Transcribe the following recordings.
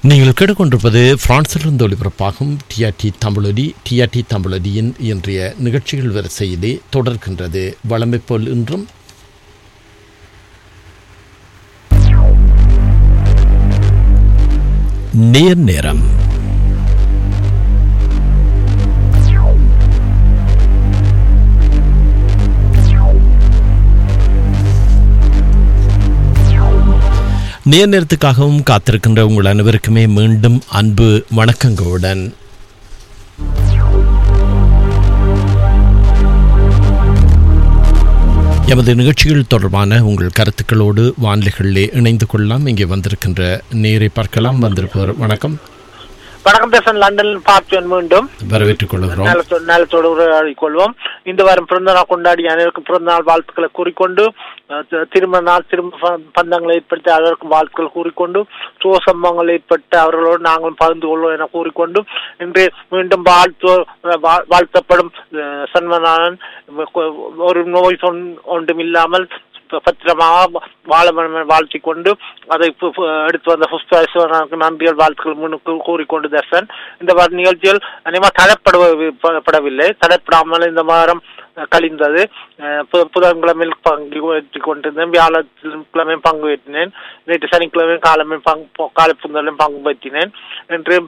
நீங்கள் கேட்டுக்கொண்டிருப்பது பிரான்சிலிருந்து ஒளிபரப்பாகும் டிஆர்டி தமிழொலி டிஆர்டி தமிழொலியின் இன்றைய நிகழ்ச்சிகள் வரிசையிலே தொடர்கின்றது வளமை போல் இன்றும் நேர் நேரம் நேர் நேரத்துக்காகவும் காத்திருக்கின்ற உங்கள் அனைவருக்குமே மீண்டும் அன்பு வணக்கங்களுடன் எமது நிகழ்ச்சிகள் தொடர்பான உங்கள் கருத்துக்களோடு வானிலைகளிலே இணைந்து கொள்ளலாம் இங்கே வந்திருக்கின்ற நேரை பார்க்கலாம் வந்திருப்பவர் வணக்கம் வணக்கம் பேசன் லண்டனில் பார்த்தேன் மீண்டும் வரவேற்றுக் கொள்கிறோம் நலத்தோ- நலத்தோடு உரையாடிக் கொள்வோம் இந்த வாரம் பிறந்த நாள் கொண்டாடி அனைவருக்கும் பிறந்த நாள் வாழ்த்துக்களை கூறிக்கொண்டு அஹ், தி- திருமண நாள் திரும்ப ப- பந்தங்களை ஏற்படுத்தி அதற்கும் வாழ்த்துக்கள் கூறிக்கொண்டு சுக சம்பவங்கள் ஏற்பட்ட அவர்களோடு நாங்களும் பகிர்ந்து கொள்வோம் என கூறிக்கொண்டு இன்று மீண்டும் வாழ்த்து வா- வாழ்த்தப்படும் அஹ், சண்மனானன் ஒரு நோய் சொன்- ஒன்றும் இல்லாமல் ப- பத்திரமாக வாழ வேண்டும் என வாழ்த்திக் கொண்டு அதை பு- பு- எடுத்து வந்த புஷ்பேஸ்வரனுக்கு நன்றிகள் வாழ்த்துக்கள் முன்னுக்கு கூறிக்கொண்டு தர்சன் இந்த வார நிகழ்ச்சிகள் அநேகமாக தடைப்படவில்லை தடைப்படாமல் இந்த வாரம் அஹ், கழிந்தது அஹ், பு- புதன்கிழமையில் பங்கு ஏற்றிக் கொண்டிருந்தேன் வியாழக்கிழமை பங்கு ஏற்றினேன் நேற்று சனிக்கிழமை காலமே பங்கு காலை புந்தலும் பங்கு பற்றினேன் என்று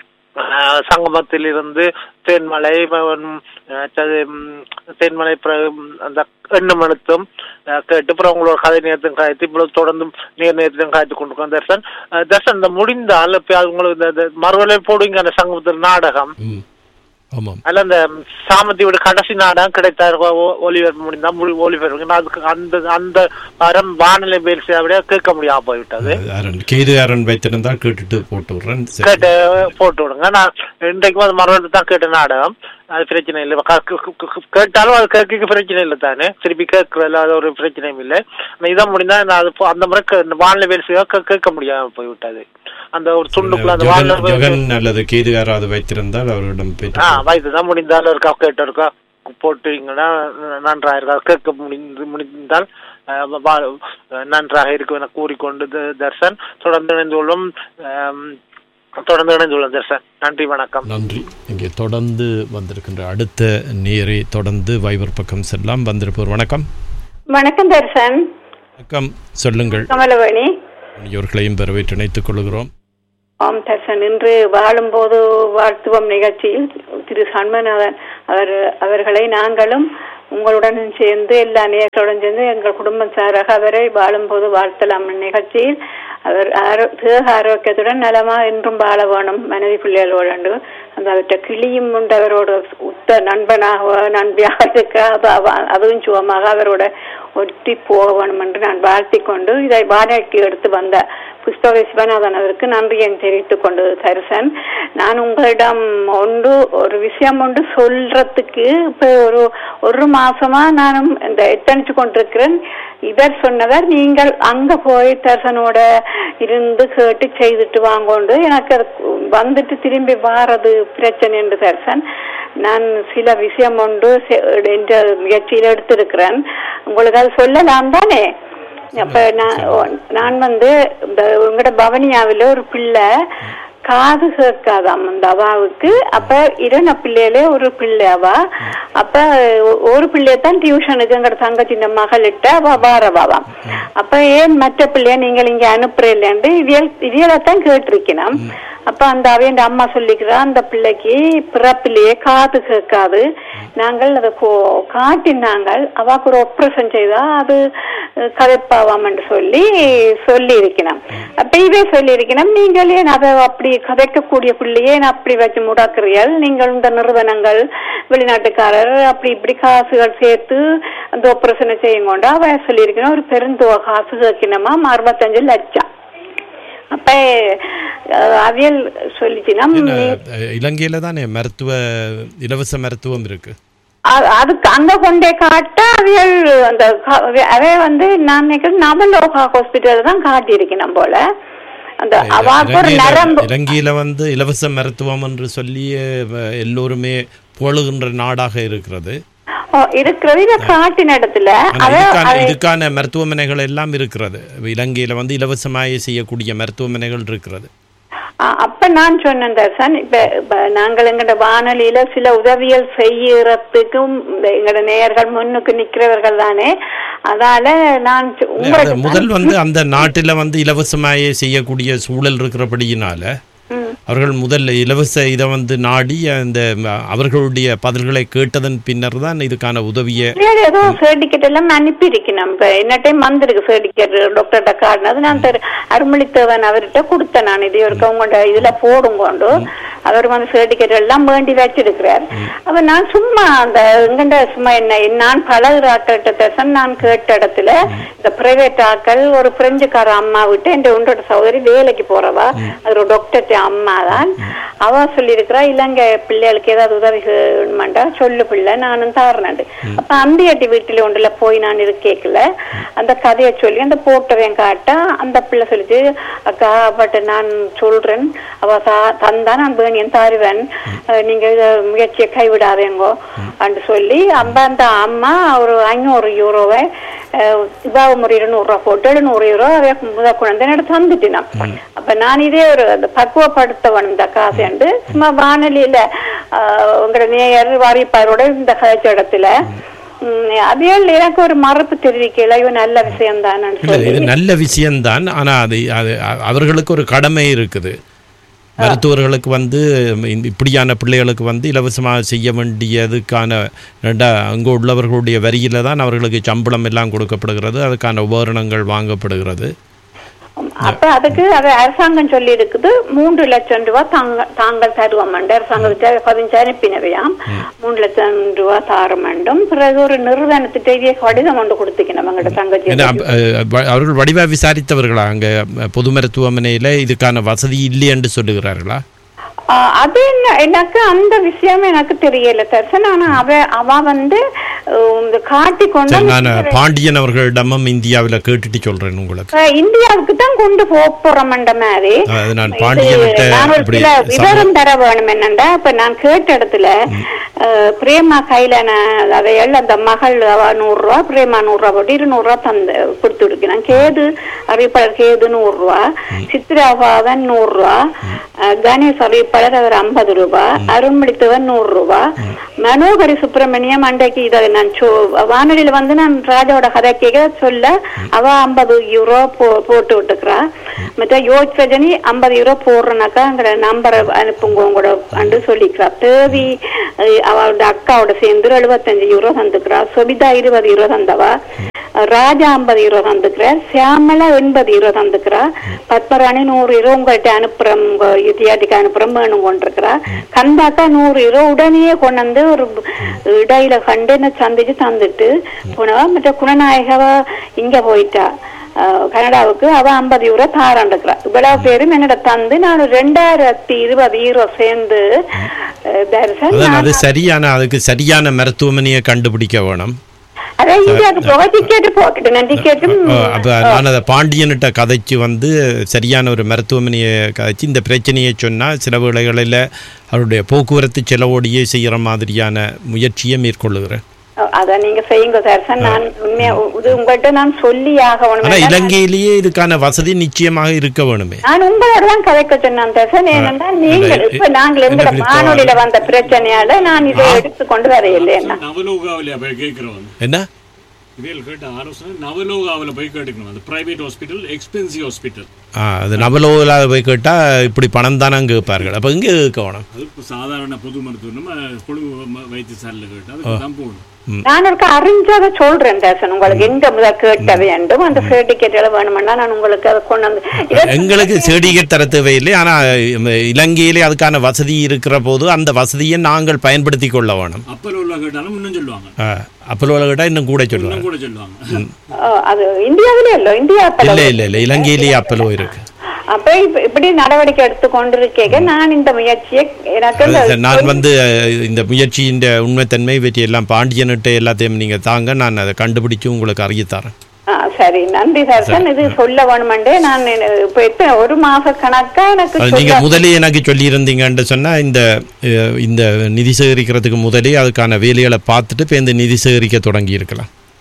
அஹ், சங்கமத்தில் இருந்து தேன்மலை ம- அஹ், சது- ம், தேன்மலை பிற- ம், அந்த எண்ணம் அழுத்தம் அஹ், கேட்டு அப்புறம் உங்களோட கதை நேரத்தையும் காய்த்து இவ்வளவு தொடர்ந்து நேர் நேரத்தையும் காய்த்து கொண்டிருக்கோம் தர்சன் அஹ், தர்சன் இந்த முடிந்தால் இப்ப உங்களுக்கு இந்த- இந்த மறுவலை போடுவீங்க அந்த சங்கமத்தில் நாடகம் ம். ஆமாம் அல்ல அந்த சாமந்தியோட கடைசி நாடகம் கிடைத்த ஒலிபரப்பு முடிந்தா முழு ஒலிபரப்பு அதுக்கு அந்த அந்த வாரம் வானிலை பயிற்சியை விட கேட்க முடியாம போய்விட்டது அரண் கேது அரண் வைத்திருந்தால் கேட்டுட்டு போட்டு விடுறேன் சரி. கேட்டு போட்டு விடுங்க நான் இன்றைக்கும் அது மறுபடியும் தான் கேட்ட நாடகம் அது பிரச்சனை இல்லை க- க- க- க- கேட்டாலும் அது கேட்க பிரச்சனை இல்லை தானே திருப்பி கேட்கறதுல அது ஒரு பிரச்சனையும் இல்லை ஆனா இதான் முடிந்தா நான் அது போ- அந்த முறை கே- இந்த வானிலை பயிற்சியாக கேட்க முடியாம போய்விட்டது அந்த ஒரு துண்டுக்குள்ள அந்த ஜெகன் வானிலை ஜெகன் அல்லது கேது யாராவது வைத்திருந்தால் அவரிடம் ஆ போயிட்டு வயது தான் முடிந்தாலும் இருக்கா கேட்டு இருக்கா போட்டீங்கன்னா நன்றாக இருக்கா கேட்க முடிந்து முடிந்தால் அஹ், வா- நன்றாக இருக்கும் என கூறிக்கொண்டு த- தர்சன் தொடர்ந்து இணைந்து கொள்வோம் ஆம், தொடர்ந்து இணைந்து கொள்வோம் தர்சன் நன்றி வணக்கம் நன்றி இங்கே தொடர்ந்து வந்திருக்கின்ற அடுத்த நேரை தொடர்ந்து வைவர் பக்கம் செல்லலாம் வந்திருப்பவர் வணக்கம் வணக்கம் தர்சன் வணக்கம் சொல்லுங்கள் கமலவேணி இவர்களையும் வரவேற்று இணைத்துக் கொள்கிறோம் ஆம் தர்சன் இன்று வாழும்போது வாழ்த்துவம் நிகழ்ச்சியில் திரு சண்மநாதன் அவர் அவர்களை நாங்களும் உங்களுடன் சேர்ந்து எல்லா நேர்களுடன் சேர்ந்து எங்கள் குடும்பம் சாராக அவரை வாழும்போது வாழ்த்தலாம் நிகழ்ச்சியில் அவர் ஆரோ தேக ஆரோக்கியத்துடன் நலமா என்றும் வாழ வேணும் மனைவி பிள்ளைகளோடு அந்த அவர்கிட்ட கிளியும் உண்டு அவரோட உத்த நண்பனாக நண்பியாக இருக்க அது அவ- அதுவும் சுகமாக அவரோட ஒட்டி போக வேணும் என்று நான் வாழ்த்திக் கொண்டு இதை வாடகைக்கு எடுத்து வந்த புஷ்பக சிவநாதன் அவருக்கு நன்றியை தெரிவித்துக் கொண்டு தரிசன் நான் உங்களிடம் ஒன்று ஒரு விஷயம் ஒன்று சொல்றதுக்கு இப்ப ஒரு ஒரு மாசமா நானும் இந்த எத்தனிச்சு கொண்டிருக்கிறேன் இவர் சொன்னவர் நீங்கள் அங்க போய் தர்சனோட இருந்து கேட்டு செய்துட்டு வாங்கோண்டு எனக்கு அது வந்துட்டு திரும்பி வாரது பிரச்சனை என்று தர்சன் நான் சில விஷயம் ஒன்று செ- என்ற முயற்சியில் எடுத்திருக்கிறேன் உங்களுக்கு அது சொல்லலாம் தானே அப்ப நான் நான் வந்து இந்த உங்களோட பவனியாவில ஒரு பிள்ளை காது கேட்காதாம் அந்த அவாவுக்கு அப்ப இரண பிள்ளையிலே ஒரு பிள்ளை அவ அப்ப ஒ- ஒரு பிள்ளையத்தான் டியூஷனுக்கு எங்கட தங்கச்சி இந்த மகளிட்ட அவ வாரவாவாம் அப்ப ஏன் மற்ற பிள்ளைய நீங்கள் இங்க அனுப்புறீங்களேன்னு இவியல் இவியலைத்தான் கேட்டிருக்கணும் அப்ப அந்த அவையண்ட அம்மா சொல்லிக்கிறா அந்த பிள்ளைக்கு பிறப்பிலேயே காது கேட்காது நாங்கள் அதை கோ- காட்டினாங்கள் அவாக்கு ஒரு ஆப்ரேஷன் செய்தா அது அஹ், கதைப்பாவாம் என்று சொல்லி சொல்லி இருக்கணும் அப்ப இவே சொல்லி இருக்கணும் நீங்கள் ஏன் அதை அப்படி கதைக்கக்கூடிய பிள்ளையே ஏன் அப்படி வச்சு முடாக்குறீர்கள் நீங்கள் இந்த நிறுவனங்கள் வெளிநாட்டுக்காரர் அப்படி இப்படி காசுகள் சேர்த்து அந்த ஆப்ரேஷனை செய்யும் கொண்டு அவ சொல்லியிருக்கணும் ஒரு பெருந்தொகை காசு கேட்கணுமா அறுபத்தஞ்சு லட்சம் அப்ப அஹ், அவியல் சொல்லிச்சுன்னா என்ன, அஹ், இலங்கையில தானே மருத்துவ இலவச மருத்துவம் இருக்கு அ- அதுக்கு அங்க கொண்டே காட்ட அவியல் அந்த க- அவை வந்து நான் நினைக்கிறேன் நவலோகா ஹாஸ்பிட்டல் தான் காட்டியிருக்கணும் போல அந்த அவாக்கு ஒரு இலங்கையில நரம்பு இலங்கையில வந்து இலவச மருத்துவம் என்று சொல்லி அஹ், எல்லோருமே புகழுகின்ற நாடாக இருக்கிறது ஓ, இருக்கிறது இத காட்டின இடத்துல ஆனா அவ இதுக்கான அதை- இதுக்கான மருத்துவமனைகள் எல்லாம் இருக்கிறது இலங்கையில வந்து இலவசமாக செய்யக்கூடிய மருத்துவமனைகள் இருக்கிறது அ- அப்ப நான் சொன்னேன் தர்சன் இப்ப இப்ப நாங்கள் எங்கட வானொலியில சில உதவிகள் செய்யறதுக்கும் இந்த எங்கட நேயர்கள் முன்னுக்கு நிக்கிறவர்கள் தானே அதால நான் சொ- அது உங்களுக்கு முதல் வந்து அந்த நாட்டில் வந்து இலவசமாயே செய்யக்கூடிய சூழல் இருக்கிறபடியினால ம். அவர்கள் முதல்ல இலவச இதை வந்து நாடி அந்த ம, அவர்களுடைய பதில்களை கேட்டதன் பின்னர் தான் இதுக்கான உதவியை வேற ஏதோ சர்டிபிகேட் எல்லாம் அனுப்பி இருக்கணும் இப்ப என்ன டைம் வந்திருக்கு சர்டிபிகேட் டாக்டர்கிட்ட காட்டினது நான் தெரு அருமளித்தவன் அவர்கிட்ட கொடுத்தேன் நான் இது ஒரு உங்களோட இதுல போடும் கொண்டு அவர் வந்து சர்டிபிகேட் எல்லாம் வேண்டி வச்சிருக்கிறார் அப்ப நான் சும்மா அந்த எங்கண்ட சும்மா என்ன நான் பழகுற ஆக்கள்கிட்ட பேச நான் கேட்ட இடத்துல இந்த பிரைவேட் ஆக்கள் ஒரு பிரெஞ்சுக்கார அம்மா விட்டு என் ஒன்றோட சகோதரி வேலைக்கு போறவா அது ஒரு டாக்டர் அம்மா தான் அவ சொல்லியிருக்கிறா இலங்கை பிள்ளைகளுக்கு ஏதாவது உதவி வேணுமாண்டா சொல்லு பிள்ளை நானும் தாரணாண்டு அப்ப அந்தியட்டி வீட்டுல ஒன்றுல போய் நான் இது கேட்கல அந்த கதையை சொல்லி அந்த போட்டவன் காட்டா அந்த பிள்ளை சொல்லிச்சு அக்கா பட் நான் சொல்றேன் அவ தா- தந்தா நான் வேணியன் தாருவேன் அஹ் நீங்க இத முயற்சியை கைவிடாதேங்கோ அப்படின்னு சொல்லி அம்ப அந்த அம்மா ஒரு ஐநூறு யூரோவை இவாவு ஒரு இருநூறு ரூபா போட்டு எழுநூறு யூரோ அவை முத குழந்தை எடுத்து வந்துட்டினான் அப்ப நான் இதே ஒரு அந்த பக்குவப்படுத்த வேணும் இந்த காசு சும்மா வானொலியில ஆஹ், உங்களோட நேயர் வாரிப்பாரோட இந்த கதைச்ச இடத்துல உம், அதே எனக்கு ஒரு மறுப்பு தெரிவிக்கல இவன் நல்ல விஷயம் இல்லை இது தான் நல்ல விஷயம்தான் ஆனால் அது அது அ- அவர்களுக்கு ஒரு கடமை இருக்குது மருத்துவர்களுக்கு வந்து இந்த இப்படியான பிள்ளைகளுக்கு வந்து இலவசமாக செய்ய வேண்டியதுக்கான ரெண்டா அங்கே உள்ளவர்களுடைய வரியில தான் அவர்களுக்கு சம்பளம் எல்லாம் கொடுக்கப்படுகிறது அதுக்கான உபகரணங்கள் வாங்கப்படுகிறது அப்ப அதுக்கு அது அரசாங்கம் சொல்லி இருக்குது மூன்று லட்சம் ரூபாய் தாங்க தாங்கள் தருவோம் அரசாங்கத்தை பதினஞ்சு அனுப்பினவையாம் மூன்று லட்சம் ரூபாய் தார வேண்டும் பிறகு ஒரு நிறுவனத்திட்ட இதே கடிதம் கொண்டு கொடுத்துக்கணும் எங்கள்ட்ட தங்கச்சி ஏன்னா, அப்ப, அஹ், வ- அவர்கள் வடிவா விசாரித்தவர்களா அங்கே பொது மருத்துவமனையில் இதுக்கான வசதி இல்லை என்று சொல்லுகிறார்களா ஆஹ் அது என்ன எனக்கு அந்த விஷயம் எனக்கு தெரியல தர்சன் ஆனா அவ அவ வந்து அஹ், இந்த காட்டி கொண்டு சரி, நான் பாண்டியன் அவர்களிடமும் இந்தியாவில் கேட்டுட்டு சொல்றேன் உங்களுக்கு அஹ், இந்தியாவுக்கு தான் கொண்டு போக போறோம்ன்ற மாதிரி அது நான் இது பாண்டியன்கிட்ட நான் ஒரு இப்படி சில சம- விவரம் தர வேணும் என்னண்டா இப்ப நான் கேட்ட இடத்துல அஹ், பிரேமா கையில நான் அதையெல்லாம் அந்த மகள் அவ நூறு ரூபா பிரேமா நூறு ரூபா போட்டு இருநூறு ரூபா தந்து கொடுத்து விடுக்கிறேன் கேது அறிவிப்பாளர் கேது நூறு ரூபா சித்ராபாவன் நூறு ரூபா அஹ், கணேஷ் அறிவிப்பாளர் அவர் ஐம்பது ரூபா அருண்மளித்தவன் நூறு ரூபா மனோகரி சுப்பிரமணியம் அன்றைக்கு இதை நான் சொ- வானொலியில வந்து நான் ராஜாவோட கதை கேட்க சொல்ல அவ ஐம்பது யூரோ போ போட்டு விட்டுக்கிறா மற்ற யோஜ் ரஜினி ஐம்பது யூரோ போடுறனாக்கா அங்க நம்பரை அனுப்புங்க உங்களோட அண்டு சொல்லிக்கிறா தேவி அஹ், அவளோட அக்காவோட சேர்ந்து எழுபத்தஞ்சு யூரோ தந்துக்கிறா சொபிதா இருபது யூரோ தந்தவா ராஜா ஐம்பது யூரோ தந்துக்கிறார் சியாமலா எண்பது யூரோ தந்துக்கிறா பத்மராணி நூறு யூரோ உங்கள்கிட்ட அனுப்புறோம் உங்க யுத்தியாட்டிக்கு அனுப்புறோம் வேணும் கொண்டிருக்கிறா கந்தாக்கா நூறு யூரோ உடனே கொண்டு வந்து ஒரு இடையில கண்டு என்ன சந்திச்சு தந்துட்டு போனவா மற்ற குணநாயகவா இங்க போயிட்டா அஹ், கனடாவுக்கு அவ ஐம்பது யூரோ தாராண்டுக்கிறா இவ்வளவு பேரும் என்னோட தந்து நான் ரெண்டாயிரத்தி இருபது யூரோ சேர்ந்து அஹ், தரிசன் அதான் அது நான் சரியான அதுக்கு சரியான மருத்துவமனையை கண்டுபிடிக்க வேணும் அதான் இந்தியாவுக்கு போக டிக்கெட் போட்டுட்டு நான் டிக்கெட்டும் அப்போ நான் அதை பாண்டியன்கிட்ட கதைச்சு வந்து சரியான ஒரு மருத்துவமனையை கதைச்சு இந்த பிரச்சனையை சொன்னால் சில வேளைகளில் அவருடைய போக்குவரத்து செலவோடையே செய்கிற மாதிரியான முயற்சியை மேற்கொள்ளுகிறேன் அத நீங்க செய்யுங்க தர்சன் நான் உண்மையா இது உங்கள்கிட்ட நான் சொல்லி ஆகணும் ஆனால் இலங்கையிலேயே இதுக்கான வசதி நிச்சயமாக இருக்க வேணுமே நான் உங்களோட தான் கதைக்க சொன்னேன் தர்சன் ஏனென்றா நீங்கள் இல்ல, இப்ப நாங்கள் எங்களோட எனக்கு வானொலியில வந்த பிரச்சனையால நான் இதை எடுத்து கொண்டு வரையில்லைன்னா நவலோகாவில் போய் கேட்கிறோம் என்ன இதில் கேட்ட ஆலோசனை நவலோகாவில் போய் கேட்டுக்கணும் அந்த பிரைவேட் ஹாஸ்பிட்டல் எக்ஸ்பென்சிவ் ஹாஸ்பிட்டல் ஆ அது நவலோவில் போய் கேட்டால் இப்படி பணம் தானே கேட்பார்கள் அப்போ இங்கே கேட்க வேணும் அது இப்ப சாதாரண பொது மருத்துவம் நம்ம கொழும்பு ம- வைத்தியசாலையில் கேட்டு அதுக்கு தான் போகணும் நான் இருக்க அறிஞ்சதை சொல்றேன் தர்சன் உங்களுக்கு எங்க முதல் கேட்க வேண்டும் அந்த சர்டிபிகேட் எல்லாம் வேணுமென்னா நான் உங்களுக்கு அதை கொண்டு வந்து இதை- எங்களுக்கு சர்டிஃபிகேட் தர தேவையில்லை ஆனால் இலங்கையிலே அதுக்கான வசதி இருக்கிற போது அந்த வசதியை நாங்கள் பயன்படுத்தி கொள்ள வேணும் அப்பலோவில் கேட்டாலும் இன்னும் சொல்லுவாங்க ஆ, அப்பலோவில் கேட்டால் இன்னும் கூட சொல்லுவாங்க இன்னும் கூட சொல்லுவாங்க அஹ், அது இந்தியாவிலே இல்ல இந்தியா அப்பல இல்லை இல்லை இல்லை இலங்கையிலேயே அப்பலோ இருக்கு அப்ப இப்ப இப்படி நடவடிக்கை எடுத்து கொண்டிருக்கேன் நான் இந்த முயற்சியை எனக்கு இந்த அது நான் வந்து அஹ், இந்த முயற்சியின் உண்மைத்தன்மை பற்றி எல்லாம் பாண்டியன்கிட்ட எல்லாத்தையும் நீங்கள் தாங்க நான் அதை கண்டுபிடிச்சு உங்களுக்கு அறியத்தரேன் ஆ, சரி நன்றி தர்சன் இது சொல்ல வேணுமெண்டே நான் இப்ப எத்தனை ஒரு மாச கணக்கா எனக்கு அது சொல்ல நீங்கள் முதலே எனக்கு சொல்லியிருந்தீங்கன்னு சொன்னால் இந்த அஹ், இந்த நிதி சேகரிக்கிறதுக்கு முதலே அதுக்கான வேலைகளை பார்த்துட்டு இப்போ இந்த நிதி சேகரிக்க தொடங்கி இருக்கலாம்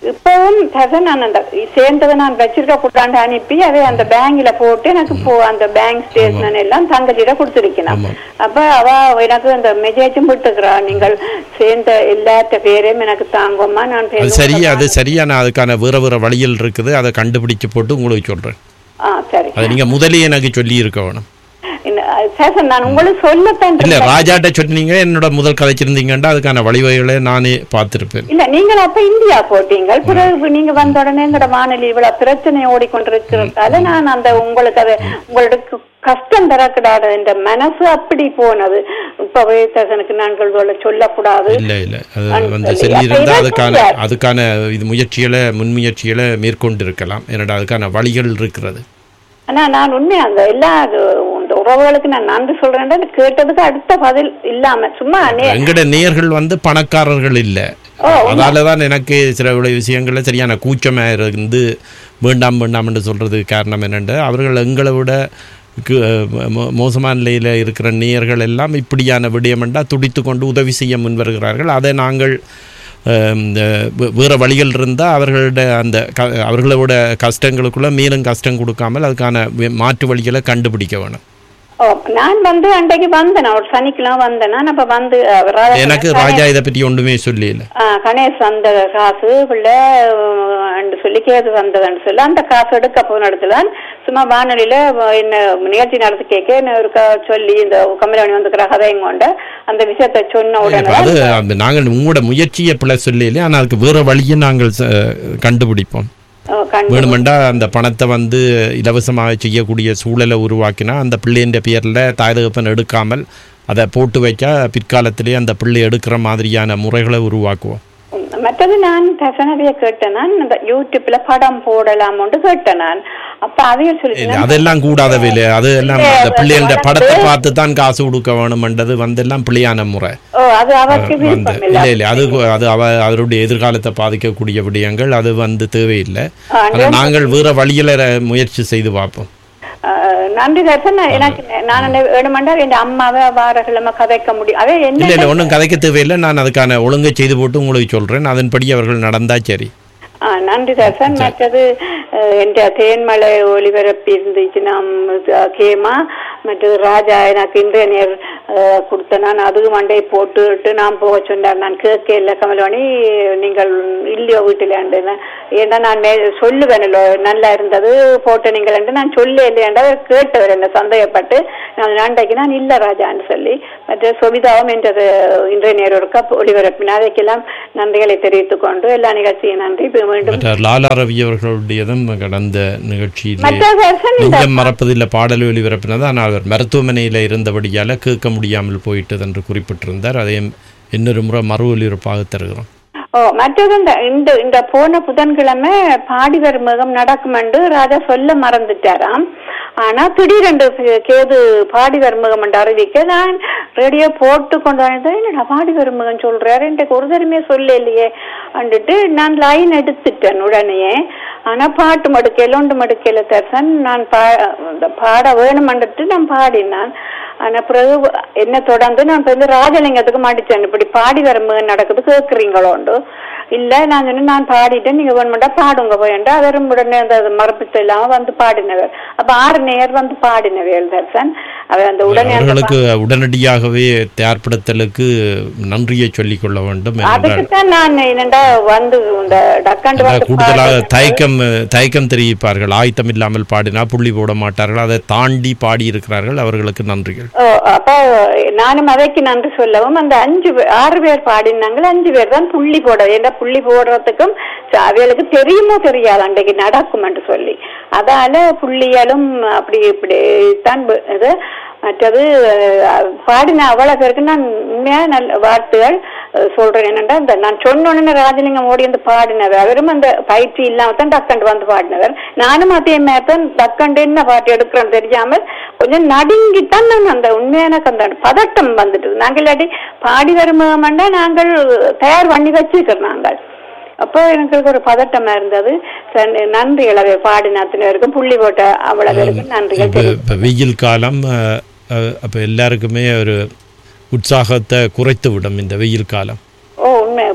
இப்பவும் சரி, நான் அந்த சேர்ந்ததை நான் வச்சிருக்க கூடாண்டு அனுப்பி அதை அந்த பேங்க்ல போட்டு எனக்கு போ அந்த பேங்க் ஸ்டேட்மெண்ட் எல்லாம் தங்கச்சியிட கொடுத்துருக்கணும் ஆமா. அப்ப அவ எனக்கு அந்த மெசேஜும் விட்டுக்கிறா நீங்கள் சேர்ந்த எல்லாத்த பேரையும் எனக்கு தாங்கம்மா நான் அது சேர்ந்து சரியா அது சரியா நான் அதுக்கான வேற வேற வழிகள் இருக்குது அதை கண்டுபிடிச்சு போட்டு உங்களுக்கு சொல்றேன் ஆ சரி அதை நீங்க முதலே எனக்கு சொல்லி இருக்க வேணும் இன்ன- சேசன் நான் உங்களுக்கு சொல்லத்தான் இல்ல இருந்தேன். ராஜாட்ட சொன்னீங்க என்னோட முதல் கதைச்சிருந்தீங்கன்னா அதுக்கான வழிவகைகளை நானே பார்த்திருப்பேன் இல்ல நீங்கள் அப்ப இந்தியா போட்டீங்க பிறகு நீங்க வந்த உடனே எங்கட வானொலி இவ்வளவு பிரச்சனை ஓடிக்கொண்டிருக்கிறதால நான் அந்த உங்களுக்கு அது உங்களுக்கு கஷ்டம் தரக்கூடாது என்ற மனசு அப்படி போனது இப்ப வேசனுக்கு நாங்கள் இவ்வளவு சொல்லக்கூடாது இல்ல இல்ல அது நான் வந்து சொல்லி- சொல்லியிருந்தா அப்ப அதுக்கான இதை அதுக்கான இது முயற்சிகளை முன்முயற்சிகளை மேற்கொண்டு இருக்கலாம் என்னடா அதுக்கான வழிகள் இருக்கிறது ஆனா நான் உண்மை அந்த எல்லா அது இந்த உறவுகளுக்கு நான் நன்றி சொல்றேன் கேட்டதுக்கு அடுத்த பதில் இல்லாம சும்மா நே- எங்கட நேயர்கள் வந்து பணக்காரர்கள் இல்ல ஓ, அதால தான் எனக்கு சில உள்ள விஷயங்கள்ல சரியான கூச்சமா இருந்து வேண்டாம் வேண்டாம் என்று சொல்றதுக்கு காரணம் என்னென்று அவர்கள் எங்களை விட கு- மோ- மோசமான நிலையில் இருக்கிற நேயர்கள் எல்லாம் இப்படியான விடயமெண்டா துடித்து கொண்டு உதவி செய்ய முன்வருகிறார்கள் அதை நாங்கள் அஹ், இந்த வே- வேறு வழிகள் இருந்தால் அவர்களோட அந்த க அவர்களோட கஷ்டங்களுக்குள்ள மேலும் கஷ்டம் கொடுக்காமல் அதுக்கான வே- மாற்று வழிகளை கண்டுபிடிக்க வேணும் ஓ, நான் வந்து அன்றைக்கு வந்தேன் ஒரு சனிக்கிழமை வந்தேன் நான் அப்ப வந்து அஹ், ராதா- எனக்கு ராஜா இதை பற்றி ஒன்றுமே சொல்லல ஆ, கணேஷ் அந்த காசு பிள்ளை அண்டு சொல்லி கேது வந்ததுன்னு சொல்லி அந்த காசு எடுக்க போன இடத்துல சும்மா வானொலியில என்ன நிகழ்ச்சி நடத்தி கேட்க என்ன ஒரு க- சொல்லி இந்த கமலாணி வந்துக்கிற கதையும் கொண்ட அந்த விஷயத்த சொன்ன இப்ப உடனே அது அந்த நாங்கள் உங்களோட முயற்சியை பிள்ளை சொல்லல ஆனால் அதுக்கு வேற வழியை நாங்கள் ச- கண்டுபிடிப்போம் ஓ, கண்டு- வேணுமெண்டா அந்த பணத்தை வந்து இலவசமாக செய்யக்கூடிய சூழலை உருவாக்கினா அந்த பிள்ளைன்ற பேரில் தாய் தகப்பன் எடுக்காமல் அதை போட்டு வைக்க பிற்காலத்திலே அந்த பிள்ளை எடுக்கிற மாதிரியான முறைகளை உருவாக்குவோம் மற்றது நான் தசனவிய கேட்டேன் நான் இந்த யூடியூப்ல படம் போடலாமோன்னு கேட்டேன் நான் அப்ப அதையும் சொல்லி இல்ல, அதெல்லாம் கூடாத வேலை அது எல்லாம் அந்த பிள்ளைகள படத்தை பார்த்து தான் காசு கொடுக்க வேணுமென்றது வந்து எல்லாம் பிள்ளையான முறை ஓ அது அவருக்கு வந்து விருப்பம் இல்ல இல்ல இல்ல அது அது அவ அவருடைய எதிர்காலத்தை பாதிக்கக்கூடிய விடயங்கள் அது வந்து தேவையில்லை ஆ, ஆனா நாங்கள் வேற வழியில முயற்சி செய்து பார்ப்போம் அஹ், நன்றி தர்சன் எனக்கு நான் என்ன வேணுமெண்டா என் அம்மாவை வாரக்கிழமை கதைக்க முடியும் அதே இல்ல என்ன இல்ல ஒன்றும் கதைக்க தேவையில்லை நான் அதுக்கான ஒழுங்கை செய்து போட்டு உங்களுக்கு சொல்றேன் அதன்படி அவர்கள் நடந்தா சரி ஆ, நன்றி தர்சன் மற்றது அஹ், என்ற தேன்மலை ஒளிபரப்பு இருந்துச்சு நாம் அஹ், கேமா மற்றது ராஜா எனக்கு இன்றைய நேர் அஹ், கொடுத்த நான் அதுவும் மண்டை போட்டுட்டு நான் போக சொன்னார் நான் கேட்க இல்லை கமலவாணி நீங்கள் இல்லையோ வீட்டில் ஏன்னா நான் மே சொல்லுவேனല്ലോ நல்லா இருந்தது போட்டு நீங்கள் என்று நான் சொல்ல இல்லையாண்டா கேட்டவர் என்ன சந்தேகப்பட்டு நான் நாண்டைக்கு நான் இல்லை ராஜான்னு சொல்லி மற்ற சுவிதாவும் என்றது இன்றைய நேரோருக்கா ஒளிபரப்பினார் அதற்கெல்லாம் நன்றிகளை தெரிவித்துக் கொண்டு எல்லா நிகழ்ச்சியும் நன்றி இப்ப மீண்டும் மற்ற லாலா ரவி அவர்களுடையதும் கடந்த நிகழ்ச்சியிலே மற்ற தர்சன் இந்த நெஞ்சம் மறப்பதில்லை பாடல் ஒளிபரப்பினது ஆனால் அவர் மருத்துவமனையில் இருந்தபடியால் கேட்க முடியாமல் போயிட்டது என்று குறிப்பிட்டிருந்தார் அதையும் இன்னொரு முறை மறு ஒலிபரப்பாக தருகிறோம் ஓ மற்றது இந்த இந்த இந்த போன புதன்கிழமை பாடிவர் முகம் நடக்கும் என்று ராஜா சொல்ல மறந்துட்டாராம் ஆனா திடீரென்று கே- கேது பாடிவர் முகம் என்று அறிவிக்க நான் ரேடியோ போட்டு கொண்டு வந்தேன் என்னடா பாடிவர் முகம் சொல்றாரு எனக்கு ஒரு தருமே சொல்ல இல்லையே அண்டுட்டு நான் லைன் எடுத்துட்டேன் உடனே ஆனா பாட்டு மடுக்கையில ஒன்று மடுக்கையில தர்சன் நான் பா இந்த பாட வேணுமென்றுட்டு நான் பாடினான் ஆனா பிறகு என்ன தொடர்ந்து நான் இப்ப வந்து ராஜலிங்கத்துக்கு மாட்டிச்சேன் இப்படி பாடி வரும்போது நடக்குது கேட்குறீங்களோண்டு இல்ல நான் சொன்னேன் நான் பாடிட்டேன் நீங்க வேணுமெண்டா பாடுங்க போயண்டா அவரும் உடனே அந்த மரப்பித்து இல்லாம வந்து பாடினவர் அப்ப ஆறு நேர் வந்து பாடினவர் தர்சன் அவர் அந்த உடனே அந்த அவர்களுக்கு உடனடியாகவே தயார்படுத்தலுக்கு நன்றியை சொல்லிக் கொள்ள வேண்டும் என்றால் அதுக்குத்தான் நான் என்னடா வந்து இந்த டக்காண்டு அதாவது வந்து கூடுதலாக பாடினேன். தயக்கம் தயக்கம் தெரிவிப்பார்கள் ஆயத்தம் இல்லாமல் பாடினா புள்ளி போட மாட்டார்கள் அதை தாண்டி பாடியிருக்கிறார்கள் அவர்களுக்கு நன்றிகள் ஓ, அப்ப நானும் அதைக்கு நன்றி சொல்லவும் அந்த அஞ்சு பே- ஆறு பேர் பாடினாங்களே அஞ்சு பேர் தான் புள்ளி போட ஏன்னா புள்ளி போடுறதுக்கும் ச- அவைகளுக்கு தெரியுமோ தெரியாது அன்றைக்கு நடக்கும் என்று சொல்லி அதால புள்ளியாலும் அப்படி இப்படி தான் ப- இது மற்றது அஹ், பாடின அவ்வளவு பேருக்கு நான் உண்மையா நல்ல வார்த்தைகள் அஹ், சொல்றேன் என்னண்டா இந்த நான் சொன்ன உடனே ராஜலிங்கம் ஓடி வந்து பாடினவர் அவரும் அந்த பயிற்சி இல்லாம தான் டக்கண்டு வந்து பாடினவர் நானும் அதே மாதிரி தான் டக்கண்டு என்ன பாட்டு எடுக்கிறேன்னு தெரியாமல் கொஞ்சம் நடுங்கித்தான் நான் அந்த உண்மையான அந்த பதட்டம் வந்துட்டு நாங்கள் இல்லாட்டி பாடி வருமாண்டா நாங்கள் தயார் பண்ணி வச்சிருக்கிறோம் நாங்கள் அப்போ எனக்கு ஒரு பதட்டமா இருந்தது சரி, நன்றிகள் அவை பாடின அத்தனை பேருக்கும் புள்ளி போட்ட அவ்வளவு பேருக்கும் நன்றிகள் இப்போ தெரிவித்துக் இப்போ வெயில் காலம் அப்போ எல்லாருக்குமே ஒரு உற்சாகத்தை குறைத்து விடும் இந்த வெயில் காலம் ஓ உண்மை இப்ப இந்த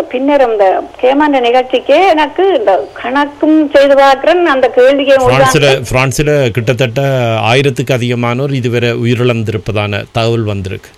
பின்னர் இந்த கேமாண்ட நிகழ்ச்சிக்கே எனக்கு இந்த கணக்கும் செய்து பார்க்கிறேன் அந்த கேள்வியை பிரான்சில் பிரான்சில் கிட்டத்தட்ட ஆயிரத்துக்கு அதிகமானோர் இதுவரை உயிரிழந்திருப்பதான தகவல் வந்திருக்கு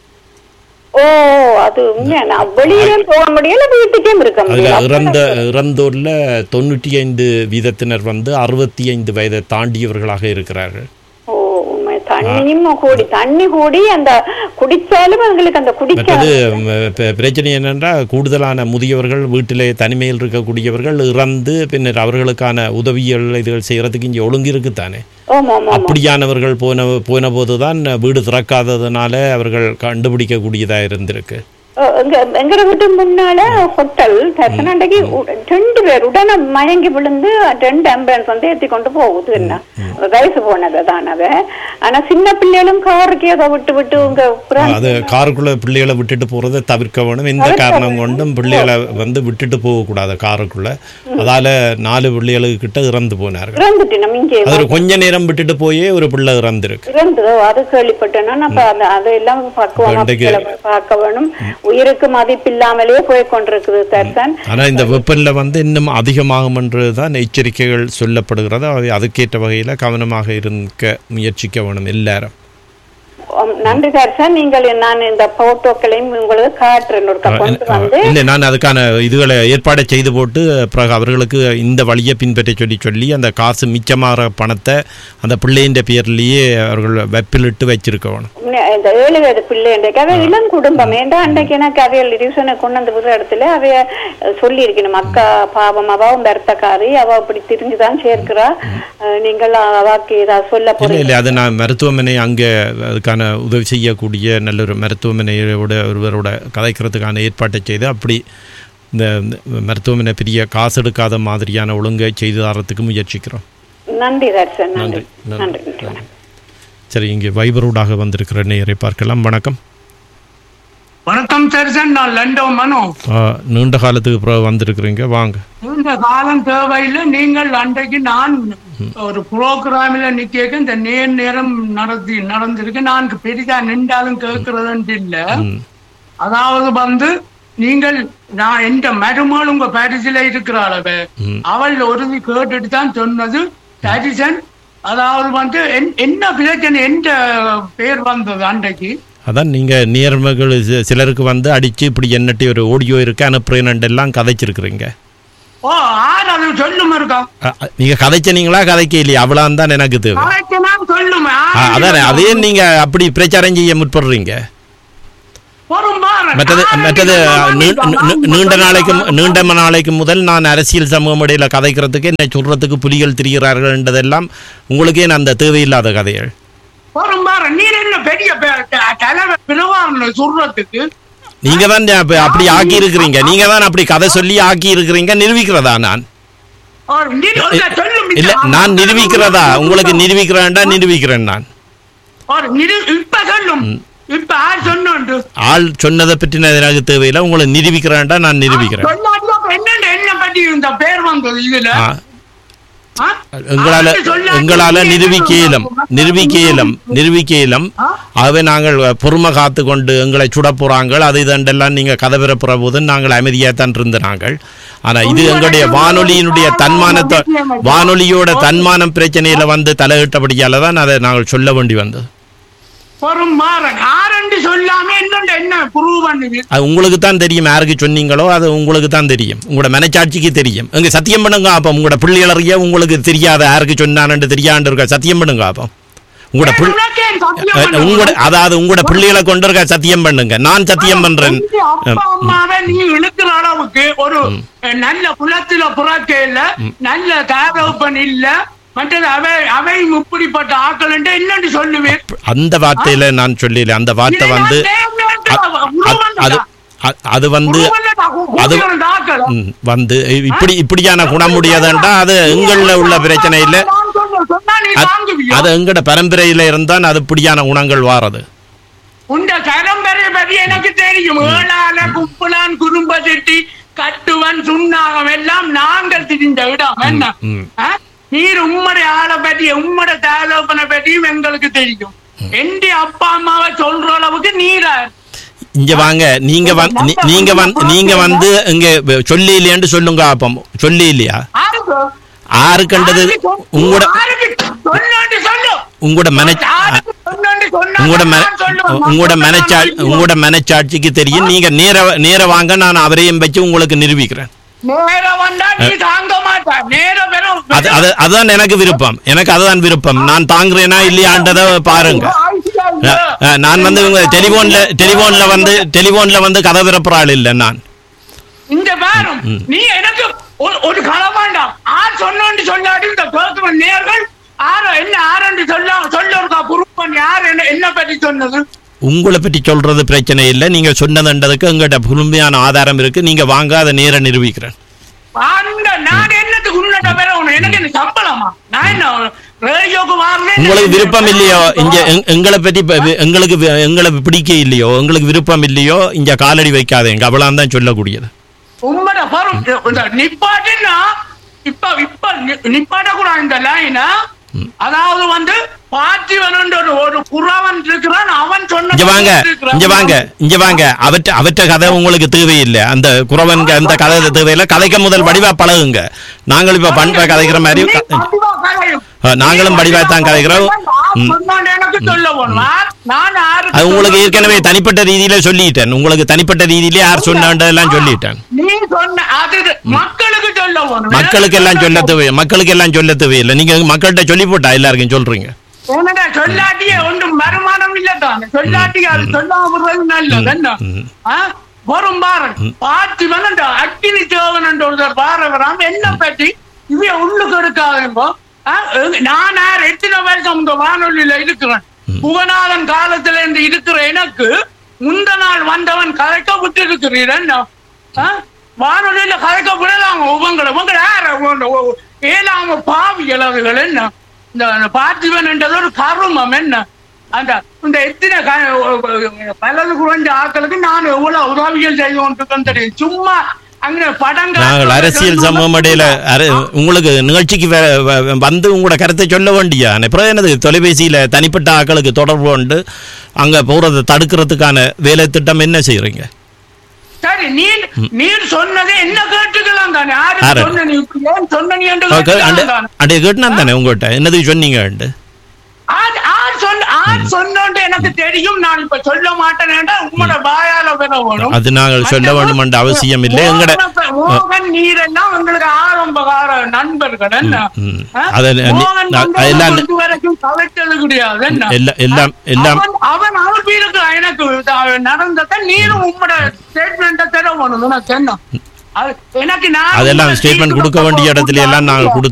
ஓ அது உண்மையா நான் வெளியில போக முடியல வீட்டுக்கே இருக்க அதில் முடியல இறந்த இறந்தோரில் தொண்ணூற்றி ஐந்து வீதத்தினர் வந்து அறுபத்தி ஐந்து வயதை தாண்டியவர்களாக இருக்கிறார்கள் ஓ உண்மை தண்ணியும் கூடி தண்ணி கூடி அந்த குடிச்சாலும் எங்களுக்கு அந்த குடிக்க மற்றது ம், ப- பிரச்சனை என்னென்றா கூடுதலான முதியவர்கள் வீட்டிலே தனிமையில் இருக்கக்கூடியவர்கள் இறந்து பின்னர் அவர்களுக்கான உதவிகள் இதுகள் செய்யறதுக்கு இங்கே ஒழுங்கு இருக்குத்தானே ஆமா ஆமா ஆமா அப்படியானவர்கள் போன போன போதுதான் வீடு திறக்காததுனால அவர்கள் கண்டுபிடிக்கக்கூடியதாக இருந்திருக்கு ஓ, எங்க எங்கட வீட்டு முன்னால ஹோட்டல் தர்சனாண்டைக்கு ரெண்டு பேர் உடனே மயங்கி விழுந்து ரெண்டு ஆம்புலன்ஸ் வந்து ஏத்தி கொண்டு போகுது என்ன வயசு போனது தான் அது ஆனா சின்ன பிள்ளைகளும் காருக்கு ஏதோ விட்டு விட்டு உங்க புறான் அது காருக்குள்ள பிள்ளைகளை விட்டுட்டு போறதை தவிர்க்க வேணும் எந்த காரணம் கொண்டும் பிள்ளைகளை வந்து விட்டுட்டு போகக்கூடாது காருக்குள்ள அதால நாலு பிள்ளைகளுக்கு கிட்ட இறந்து போனார்கள் இறந்துட்டு நம்ம இங்கே அது ஒரு கொஞ்ச நேரம் விட்டுட்டு போயே ஒரு பிள்ளை இறந்திருக்கு இறந்ததோ அது கேள்விப்பட்டேன்னா அப்ப அந்த அதெல்லாம் பக்குவமா ரெண்டுக்கு- பிள்ளைகளை பார்க்க வேணும் உயிருக்கு மதிப்பில்லாமலே போய் கொண்டிருக்குது தர்சன் ஆனா இந்த வெப்பநிலை வந்து இன்னும் அதிகமாகும் என்றுதான் எச்சரிக்கைகள் சொல்லப்படுகிறது அவை அதுக்கேற்ற வகையில கவனமாக இருக்க முயற்சிக்க வேணும் எல்லாரும் உம், நன்றி தர்சன் நீங்கள் நான் இந்த போட்டோக்களையும் உங்களுக்கு காட்டுறேன் ஒரு கொண்டு வந்து இல்லை நான் அதுக்கான இதுகளை ஏற்பாடை செய்து போட்டு பிறகு அவர்களுக்கு இந்த வழியை பின்பற்ற சொல்லி சொல்லி அந்த காசு மிச்சமாகிற பணத்தை அந்த பிள்ளையின் பேர்லேயே அவர்கள் வெப்பிலிட்டு வச்சிருக்க வேணும் உண்மை- இந்த ஏழு வயது பிள்ளை இன்றைக்கு அவை இளம் குடும்பம் ஏண்டா அன்றைக்கு எனக்கு அவைகள் டிவிஷனை கொண்டு வந்து விடுற இடத்துல அவைய சொல்லி இருக்கணும் அக்கா பாவம் அவ பெருத்தக்காரி அவ அப்படி திரிஞ்சுதான் சேர்க்கிறா அஹ், நீங்கள் அவாக்கு ஏதாவது சொல்ல இல்லை போறீங்க இல்லை அது நான் மருத்துவமனை அங்கே அதுக்கான உதவி செய்யக்கூடிய நல்ல ஒரு மருத்துவமனையோட ஒருவரோட கதைக்கிறதுக்கான ஏற்பாட்டை செய்து அப்படி இந்த இந்த மருத்துவமனை பெரிய காசு எடுக்காத மாதிரியான ஒழுங்கை செய்து தரத்துக்கு முயற்சிக்கிறோம் நன்றி தர்சன் நன்றி நன்றி, நன்றி நன்றி. நன்றி சரி இங்கே வைபரோடாக வந்திருக்கிற நேயரை பார்க்கலாம் வணக்கம் வணக்கம் தரிசன் நான் லண்டோ மனோ ஆ, நீண்ட காலத்துக்கு பிறகு வந்திருக்கிறீங்க வாங்க இந்த காலம் தேவையில்லை நீங்கள் அன்றைக்கு நான் ஒரு புரோகிராமில் நிக்க இந்த நேர் நேரம் நடத்தி நடந்திருக்கு நான் பெரிதா நின்றாலும் கேட்கறதுன்ட்டு இல்ல அதாவது வந்து நீங்கள் நான் எந்த மருமகள் உங்க பாரிசில இருக்கிறாள் அவ அவள் உறுதி கேட்டுட்டு தான் சொன்னது தரிசன் அதாவது வந்து என்- என்ன பிரச்சனை எந்த பேர் வந்தது அன்றைக்கு அதான் நீங்கள் நேர்மகள் சி- சிலருக்கு வந்து அடித்து இப்படி என்னட்டி ஒரு ஆடியோ இருக்கு அனுப்புறேன் எல்லாம் கதைச்சிருக்கிறீங்க ஓ ஆறு அது சொல்லுமா இருக்கா நீங்கள் கதைச்சனீங்களா கதைக்க இல்லையா அவ்வளோதான் தான் எனக்கு தேவை கரெக்டா சொல்லுமா ஆ, அதானே அதே நீங்கள் அப்படி பிரச்சாரம் செய்ய முற்படுறீங்க மற்றது மற்றது நீ- நீ- நீண்ட நாளைக்கு மு- நீண்ட நாளைக்கு முதல் நான் அரசியல் சமூகம் இடையில கதைக்கிறதுக்கு என்ன சொல்றதுக்கு புலிகள் திரிகிறார்கள் என்றதெல்லாம் உங்களுக்கே நான் அந்த தேவையில்லாத கதைகள் பொறும்பாரு நீர் என்ன பெரிய பே- த- தலைவர் பிறவாங்க சொல்றதுக்கு நீங்க தான் அப்ப அப்படி ஆக்கி இருக்கிறீங்க நீங்க தான் அப்படி கதை சொல்லி ஆக்கி இருக்கிறீங்க நிரூபிக்கிறதா நான் ஒரு நீர் ஒருக்கா சொல்லும் இல்ல நான் நிரூபிக்கிறதா உங்களுக்கு நிரூபிக்கிறேன்டா நிரூபிக்கிறேன் நான் ஒரு நிரு- இப்ப சொல்லும் இப்ப ஆர் சொன்னு ஆள் சொன்னதை பற்றி எனக்கு தேவையில்லை உங்களை நிரூபிக்கிறேன்டா நான் நிரூபிக்கிறேன் என்ன என்ன பத்தி இந்த பேர் வந்தது இதுல ஆ, ஆ? எங்களால ஆருக்கு சொல்லாது எங்களால நீங்க நிரூபிக்க இயலும் நிரூபிக்க இயலும் நிரூபிக்க இயலும் ஆகவே நாங்கள் பொறுமை காத்து கொண்டு எங்களை சுட போறாங்க அது இதெல்லாம் நீங்க கதை பெறப்புற போது நாங்கள் அமைதியாக தான் இருந்த நாங்கள் ஆனா இது எங்களுடைய வானொலியினுடைய தன்மானத்தை வானொலியோட தன்மானம் பிரச்சனையில வந்து தலையிட்டபடியால தான் அதை நாங்கள் சொல்ல வேண்டி வந்தது பொறும் மாறன் ஆரண்டு சொல்லாம என்னண்ட என்ன ப்ரூவ் பண்ணுது அது உங்களுக்கு தான் தெரியும் யாருக்கு சொன்னீங்களோ அது உங்களுக்கு தான் தெரியும் உங்களோட மனச்சாட்சிக்கு தெரியும் எங்க சத்தியம் பண்ணுங்க அப்போ உங்களோட பிள்ளைகளறிய உங்களுக்கு தெரியாத யாருக்கு சொன்னான்னு தெரியாண்டு இருக்க சத்தியம் பண்ணுங்க அப்போ உங்களோட பிள்ளை உனக்கே சத்தியம் அஹ், பண்ணு. உங்களோட அதாவது உங்களோட பிள்ளைகளை கொண்டு இருக்க சத்தியம் பண்ணுங்க நான் சத்தியம் பண்றேன் உங்க அப்பா அம்மாவை நீ இழுக்கிற அளவுக்கு ஒரு அஹ், நல்ல குலத்துல புறக்க இல்ல நல்ல தாரப்பன் இல்ல மற்றது அவை அவை இப்படிப்பட்ட ஆக்கள் என்னன்னு சொல்லுவேன் அந்த வார்த்தையில நான் சொல்லல அந்த வார்த்தை இதை வந்து நான் தேர்ந்தெடுத்து அ- அ- உருவம் அது அ- அது வந்து உருவம் அது கூப்பிடுற ஆக்கள். ம், வந்து இப்படி இப்படியான குணமுடையதுன்றா அது எங்கள்ல உள்ள பிரச்சனை இல்லை நான் சொன்ன- சொன்னா நீ அது- வாங்குவியோ? அது எங்கட பரம்பரையில இருந்தான் அது இப்படியான குணங்கள் வாரது உண்ட பரம்பரை பற்றி எனக்கு தெரியும் ஏழால குப்புலான் குறும்ப செட்டி கட்டுவன் சுண்ணாகம் எல்லாம் நாங்கள் திரிந்த இடம் என்ன ம். ஆ? நீர் உம்மடைய ஆளை பற்றி உம்மட தாலோப்பனை பற்றியும் எங்களுக்கு தெரியும் எந்த அப்பா அம்மாவை சொல்ற அளவுக்கு நீரா இங்க வாங்க நீங்க வந்து நீ- நீங்க வந்து நீங்க வந்து இங்க சொல்லி இல்லையான்னு சொல்லுங்க அப்பம் சொல்லி இல்லையா ஆருக்கு? ஆறுக்கண்டது ஆருக்கு சொல்- உங்களோட ஆருக்கு சொல்லாண்டு சொல்லு. உங்களோட மன ஆருக்கு சொல்லாண்டு சொன்னா உங்களோட மன நான் சொல்லுவேன். உங்களோட நான் மனச்சா சொல்லுவேன். உங்களோட மனச்சாட்சிக்கு தெரியும் நீங்க நேர நேர வாங்க நான் அவரையும் வச்சு உங்களுக்கு நிரூபிக்கிறேன் நேர வந்தா நீ தாங்க மாட்ட நேர வெறும் அது அது அதுதான் எனக்கு விருப்பம் எனக்கு அதுதான் விருப்பம் நான் தாங்குறேனா இல்லையான்றதை பாருங்க அஹ், அஹ், நான் வந்து உங்க டெலிபோன்ல டெலிபோன்ல வந்து டெலிபோன்ல வந்து கதை விரப்புற ஆள் இல்லை நான் இந்த பாரும் நீ எனக்கு ஒரு ஒரு கள வேண்டாம் ஆர் சொன்னோன்னு சொல்லாடி இந்த கேட்கிற நேர்கள் ஆர என்ன ஆரண்டு சொல்ல சொல்ல இருக்கா புருப்பன் யார் என்ன என்ன பற்றி சொன்னது உங்களை பற்றி சொல்றது பிரச்சனை இல்லை நீங்க சொன்னதுன்றதுக்கு எங்கிட்ட முழுமையான ஆதாரம் இருக்கு நீங்க வாங்க அதை நேர நிரூபிக்கிறேன் அந்த நான் என்னத்துக்கு உன்னட்ட பேர உனக்கு எனக்கு என்ன சம்பளமா நான் என்ன ரேடியோக்கு வாருவேன் உங்களுக்கு விருப்பம் இல்லையோ இங்க எங்- எங்களை பற்றி ப- வி- எங்களுக்கு வி- எங்களை பிடிக்க இல்லையோ உங்களுக்கு விருப்பம் இல்லையோ இங்க காலடி வைக்காதேங்க அவ்வளவு தான் சொல்லக்கூடியது உங்களோட பரும் இந்த நிப்பாட்டுன்னா இப்ப இப்ப நி- நிப்பாட்ட கூட இந்த லைனா அதாவது வந்து பார்த்திவன் ஒரு ஒரு புறவன் இருக்கிறான் அவன் சொன்ன இங்க வாங்க இருக்கிறான். இங்க வாங்க இங்க வாங்க அவற்ற அவற்ற கதை உங்களுக்கு தேவையில்லை அந்த குறவன் அந்த கதை தேவையில்லை கதைக்க முதல் வடிவா பழகுங்க நாங்கள் இப்ப பண்ப கதைக்கிற மாதிரி நீ க- படிவா கதையும். ஆ, நாங்களும் படிவா தான் கதைக்கிறோம். நான் ம். சொன்னான் எனக்கு சொல்ல போகணும். நான் நான் யாருக்கு அது உங்களுக்கு சொல்ல- ஏற்கனவே தனிப்பட்ட ரீதியில சொல்லிட்டேன் உங்களுக்கு தனிப்பட்ட ரீதியிலே யார் சொன்னதெல்லாம் சொல்லிட்டேன் நீ சொன்ன அது மக்களுக்கு சொல்ல போகணும். மக்களுக்கு எல்லாம் சொல்ல தேவை மக்களுக்கு எல்லாம் சொல்ல தேவையில்லை நீங்க மக்கள்கிட்ட சொல்லி போட்டா எல்லாருக்கும் சொல்றீங்க என்னடா சொல்லாட்டியே ஒன்றும் வருமானம் இல்லதானே சொல்லாட்டி அது சொல்லாம விடுறது நல்லது என்ன ஆ? வரும் பாரன் பார்த்திவன் அந்த அக்கினி தேவன் என்ற ஒருத்தர் பார வராம என்ன பற்றி இவைய உள்ளுக்கு எடுக்காதுங்கோ ஆ? எங்க- நான் யார் எத்தனை வருஷம் இந்த வானொலியில இருக்கிறேன் புகநாதன் காலத்துல இருந்து இருக்கிற எனக்கு முந்த நாள் வந்தவன் கதைக்க விட்டு இருக்கிறீர் என்ன ஆ? வானொலியில கதைக்க விடலாங்க உங்களை உங்களை யார ஏழாம பாவிகள் அதுகள் என்ன இந்த பார்த்திபன் என்றது ஒரு கருமம் என்ன அந்த இந்த எத்தனை க- பலது குறைஞ்ச ஆட்களுக்கு நான் எவ்வளவு உதவிகள் செய்து கொண்டிருக்கேன் தெரியும் சும்மா அங்க படங்கள் நாங்கள் அரசியல் சமூகம் இடையில அர- உங்களுக்கு நிகழ்ச்சிக்கு வே- வ- வந்து உங்களோட கருத்தை சொல்ல வேண்டியா அப்புறம் என்னது தொலைபேசியில தனிப்பட்ட ஆட்களுக்கு தொடர்பு கொண்டு அங்க போறதை தடுக்கிறதுக்கான வேலை திட்டம் என்ன செய்யறீங்க சரி நீ நீர் சொன்னதை என்ன கேட்டுக்கலாம் தானே யாரு? யாரு சொன்ன நீ இப்படி ஏன் சொன்ன நீ என்று அண்டு கேட்டுக்கலாம் தானே அண்டே கேட்டுனா தானே உங்கள்கிட்ட என்னது சொன்னீங்க ஆர் ஆர் சொன்ன ஆர் சொன்னோன்ட்டு எனக்கு தெரியும் நான் இப்ப சொல்ல மாட்டேனேடா உங்களோட வாயால பெற வேணும் அது நாங்கள் சொல்ல வேண்டும் என்ற அவசியம் இல்லை எங்கட மோகன் நீரெல்லாம் உங்களுக்கு ஆரம்பகார நண்பர்கள் என்ன ம். ஆ? அதை நீ- மோகன் நான் வந்து எல்லாம் இது வரைக்கும் கலைச்சது கிடையாது என்ன எல்லாம் எல்லாம் எல்லாம் அவன் அவன் அனுப்பியிருக்க எனக்கு த- நடந்ததை நீரும் உங்களோட ஸ்டேட்மெண்ட்டை தர வேணும் எனக்கு என்ன அது- எனக்கு நான் அதெல்லாம் உங்களை ஸ்டேட்மெண்ட் கொடுக்க வேண்டிய இடத்துல எல்லாம் நாங்கள் கொடுத்து